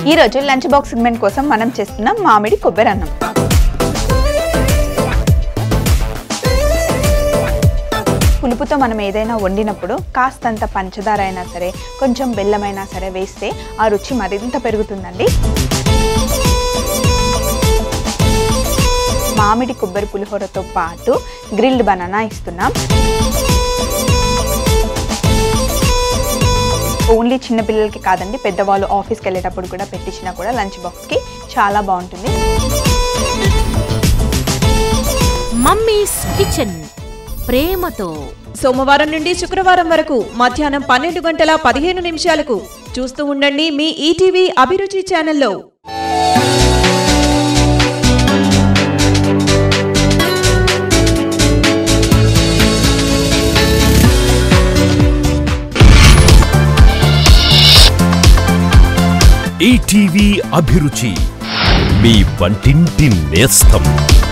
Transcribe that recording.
ఈ రోజు lunch box segment కోసం మనం చేస్తున్నాం మామిడి కొబ్బరి అన్నం పులుపుతో మనం ఏదైనా వండినప్పుడు కాస్తంత పంచదార అయినా సరే కొంచెం బెల్లమైనా సరే వేస్తే ఆ రుచి మరింత పెరుగుతుందండి మామిడి కొబ్బరి పులిహోరతో పాటు గ్రిల్డ్ బనానా ఇస్తున్నాం ఓన్లీ చిన్న పిల్లలకి కాదండి పెద్దవాళ్ళు ఆఫీస్కి వెళ్ళేటప్పుడు కూడా పెట్టించినా కూడా లంచ్ బాక్స్కి చాలా బాగుంటుంది మమ్మీస్ కిచెన్ ప్రేమతో సోమవారం నుండి శుక్రవారం వరకు మధ్యాహ్నం పన్నెండు గంటల పదిహేను నిమిషాలకు చూస్తూ ఉండండి మీ ఈటీవీ అభిరుచి ఛానల్లో ఈటీవీ అభిరుచి మీ వంటింటి నేస్తం